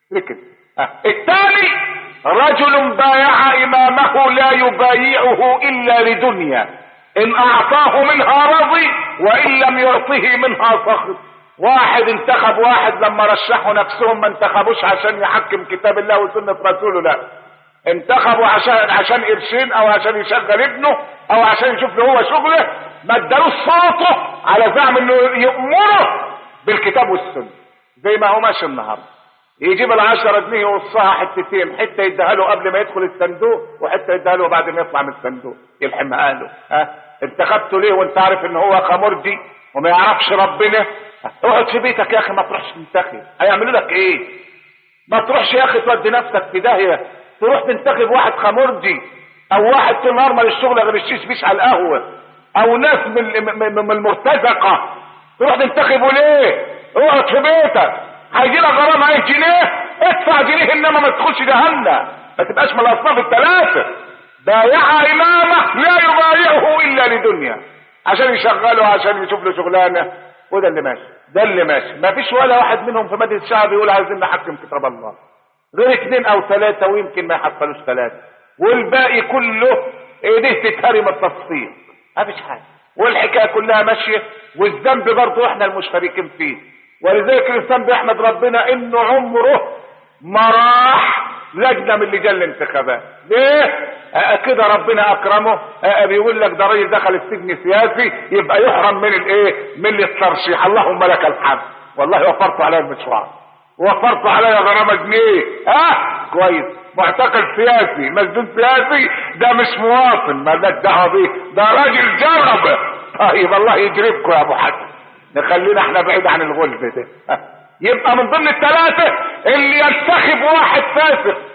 ركز آه. الثاني رجل بايع امامه لا يبايعه الا لدنيا ان اعطاه منها رضي وان لم يعطه منها سخط واحد انتخب واحد لما رشحوا نفسهم ما انتخبوش عشان يحكم كتاب الله وسنة رسوله لا انتخبوا عشان عشان قرشين او عشان يشغل ابنه او عشان يشوف له هو شغله ما ادالوش صوته على زعم انه يأمره بالكتاب والسنة زي ما هو ماشي النهارده يجيب العشرة جنيه يوصها حتتين حتة يديها له قبل ما يدخل الصندوق وحتة يديها له بعد ما يطلع من الصندوق يلحمها له ها انتخبته ليه وانت عارف ان هو خمرجي وما يعرفش ربنا اقعد في بيتك يا اخي ما تروحش تنتخب هيعملوا لك ايه ما تروحش يا اخي تودي نفسك في داهيه تروح تنتخب واحد خمرجي او واحد طول النهار مال الشغل غير الشيش بيش على القهوه او ناس من من المرتزقه تروح تنتخبه ليه اقعد في بيتك هيجي لك غرامه 100 جنيه ادفع جنيه انما ما تدخلش جهنم ما تبقاش من الاصناف الثلاثه بايع امامه لا يبايعه الا لدنيا عشان يشغله عشان يشوف له شغلانه وده اللي ماشي ده اللي ماشي ما فيش ولا واحد منهم في مجلس الشعب يقول عايزين نحكم كتاب الله غير اثنين او ثلاثه ويمكن ما يحصلوش ثلاثه والباقي كله ايديه تتهرم التصفيق ما فيش حاجه والحكايه كلها ماشيه والذنب برضه احنا المشتركين فيه ولذلك الانسان بيحمد ربنا انه عمره ما راح لجنه من لجان الانتخابات ليه آه كده ربنا اكرمه آه بيقول لك ده راجل دخل السجن سياسي يبقى يحرم من الايه من الترشيح اللهم لك الحمد والله وفرت عليا المشوار وفرت عليا غرامه جنيه ها آه كويس معتقل سياسي مسجون سياسي ده مش مواطن مالناش دعوه بيه ده راجل جرب طيب الله يجربكم يا ابو حسن نخلينا احنا بعيد عن الغلب ده يبقى من ضمن الثلاثه اللي ينتخب واحد فاسق